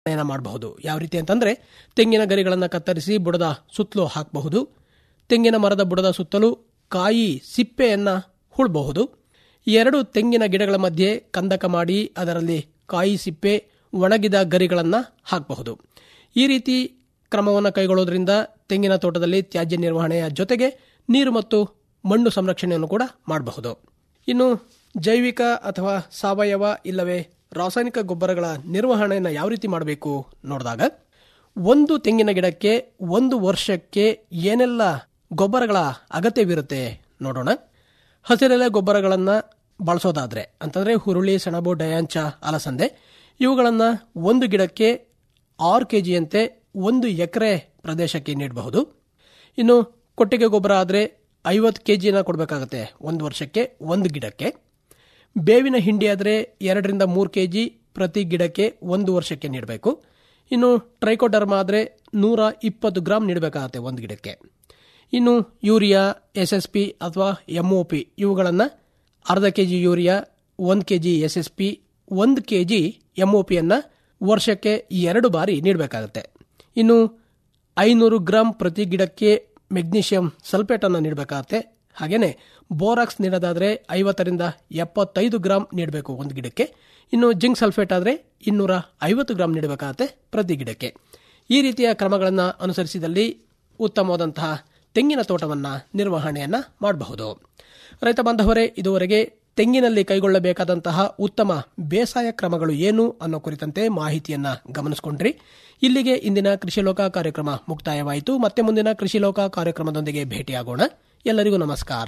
ಏನ ಮಾಡಬಹುದು ಯಾವ ರೀತಿ ಅಂತಂದ್ರೆ ತೆಂಗಿನ ಗರಿಗಳನ್ನು ಕತ್ತರಿಸಿ ಬುಡದ ಸುತ್ತಲೂ ಹಾಕಬಹುದು ತೆಂಗಿನ ಮರದ ಬುಡದ ಸುತ್ತಲೂ ಕಾಯಿ ಸಿಪ್ಪೆಯನ್ನ ಹುಳಬಹುದು ಎರಡು ತೆಂಗಿನ ಗಿಡಗಳ ಮಧ್ಯೆ ಕಂದಕ ಮಾಡಿ ಅದರಲ್ಲಿ ಕಾಯಿ ಸಿಪ್ಪೆ ಒಣಗಿದ ಗರಿಗಳನ್ನು ಹಾಕಬಹುದು ಈ ರೀತಿ ಕ್ರಮವನ್ನು ಕೈಗೊಳ್ಳೋದ್ರಿಂದ ತೆಂಗಿನ ತೋಟದಲ್ಲಿ ತ್ಯಾಜ್ಯ ನಿರ್ವಹಣೆಯ ಜೊತೆಗೆ ನೀರು ಮತ್ತು ಮಣ್ಣು ಸಂರಕ್ಷಣೆಯನ್ನು ಕೂಡ ಮಾಡಬಹುದು ಇನ್ನು ಜೈವಿಕ ಅಥವಾ ಸಾವಯವ ಇಲ್ಲವೇ ರಾಸಾಯನಿಕ ಗೊಬ್ಬರಗಳ ನಿರ್ವಹಣೆಯನ್ನು ಯಾವ ರೀತಿ ಮಾಡಬೇಕು ನೋಡಿದಾಗ ಒಂದು ತೆಂಗಿನ ಗಿಡಕ್ಕೆ ಒಂದು ವರ್ಷಕ್ಕೆ ಏನೆಲ್ಲ ಗೊಬ್ಬರಗಳ ಅಗತ್ಯವಿರುತ್ತೆ ನೋಡೋಣ ಹಸಿರೆಲೆ ಗೊಬ್ಬರಗಳನ್ನು ಬಳಸೋದಾದ್ರೆ ಅಂತಂದ್ರೆ ಹುರುಳಿ ಸೆಣಬು ಡಯಾಂಚ ಅಲಸಂದೆ ಇವುಗಳನ್ನು ಒಂದು ಗಿಡಕ್ಕೆ ಆರು ಕೆ ಜಿಯಂತೆ ಒಂದು ಎಕರೆ ಪ್ರದೇಶಕ್ಕೆ ನೀಡಬಹುದು ಇನ್ನು ಕೊಟ್ಟಿಗೆ ಗೊಬ್ಬರ ಆದರೆ ಐವತ್ತು ಕೆ ಜಿನ ಕೊಡಬೇಕಾಗತ್ತೆ ಒಂದು ವರ್ಷಕ್ಕೆ ಒಂದು ಗಿಡಕ್ಕೆ ಬೇವಿನ ಹಿಂಡಿ ಆದರೆ ಎರಡರಿಂದ ಮೂರು ಕೆ ಜಿ ಪ್ರತಿ ಗಿಡಕ್ಕೆ ಒಂದು ವರ್ಷಕ್ಕೆ ನೀಡಬೇಕು ಇನ್ನು ಟ್ರೈಕೋಡರ್ಮ ಆದರೆ ನೂರ ಇಪ್ಪತ್ತು ಗ್ರಾಂ ನೀಡಬೇಕಾಗತ್ತೆ ಒಂದು ಗಿಡಕ್ಕೆ ಇನ್ನು urea S S P or M O P ಇವುಗಳನ್ನು ಅರ್ಧ ಕೆ ಜಿ ಯೂರಿಯಾ ಒಂದು K G S S P ಒಂದು ಕೆ ಜಿ ಎಂ ಒ ಪಿಯನ್ನು ವರ್ಷಕ್ಕೆ ಎರಡು ಬಾರಿ ನೀಡಬೇಕಾಗತ್ತೆ ಇನ್ನು ಐನೂರು ಗ್ರಾಂ ಪ್ರತಿ ಗಿಡಕ್ಕೆ ಮೆಗ್ನೀಷಿಯಂ ಸಲ್ಫೇಟನ್ನು ನೀಡಬೇಕಾಗತ್ತೆ ಹಾಗೇನೆ ಬೋರಾಕ್ಸ್ ನೀಡೋದಾದರೆ ಐವತ್ತರಿಂದ ಎಪ್ಪತ್ತೈದು ಗ್ರಾಂ ನೀಡಬೇಕು ಒಂದು ಗಿಡಕ್ಕೆ ಇನ್ನು ಜಿಂಕ್ ಸಲ್ಫೇಟ್ ಆದರೆ ಇನ್ನೂರ ಐವತ್ತು ಗ್ರಾಂ ನೀಡಬೇಕಾಗತ್ತೆ ಪ್ರತಿ ಗಿಡಕ್ಕೆ ಈ ರೀತಿಯ ಕ್ರಮಗಳನ್ನು ಅನುಸರಿಸಿದಲ್ಲಿ ಉತ್ತಮವಾದಂತಹ ತೆಂಗಿನ ತೋಟವನ್ನು ನಿರ್ವಹಣೆಯನ್ನ ಮಾಡಬಹುದು ರೈತ ಬಾಂಧವರೇ ಇದುವರೆಗೆ ತೆಂಗಿನಲ್ಲಿ ಕೈಗೊಳ್ಳಬೇಕಾದಂತಹ ಉತ್ತಮ ಬೇಸಾಯ ಕ್ರಮಗಳು ಏನು ಅನ್ನೋ ಕುರಿತಂತೆ ಮಾಹಿತಿಯನ್ನ ಗಮನಿಸಿಕೊಂಡ್ರಿ ಇಲ್ಲಿಗೆ ಇಂದಿನ ಕೃಷಿ ಲೋಕ ಕಾರ್ಯಕ್ರಮ ಮುಕ್ತಾಯವಾಯಿತು ಮತ್ತೆ ಮುಂದಿನ ಕೃಷಿ ಲೋಕ ಕಾರ್ಯಕ್ರಮದೊಂದಿಗೆ ಭೇಟಿಯಾಗೋಣ ಎಲ್ಲರಿಗೂ ನಮಸ್ಕಾರ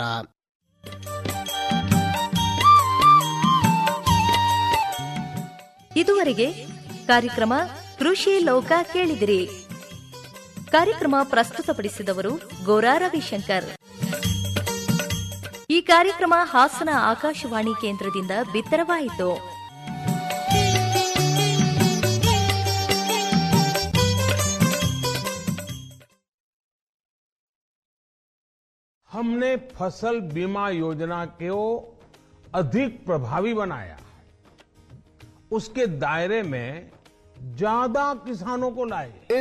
ಇದುವರೆಗೆ ಕಾರ್ಯಕ್ರಮ ಕೃಷಿ ಲೋಕ ಕೇಳಿದಿರಿ ಕಾರ್ಯಕ್ರಮ ಪ್ರಸ್ತುತಪಡಿಸಿದವರು ಗೋರಾ ರವಿಶಂಕರ್ ಈ ಕಾರ್ಯಕ್ರಮ ಹಾಸನ ಆಕಾಶವಾಣಿ ಕೇಂದ್ರದಿಂದ ಬಿತ್ತರವಾಯಿತು हमने फसल बीमा योजना को अधिक प्रभावी बनाया उसके दायरे में ज्यादा किसानों को लाए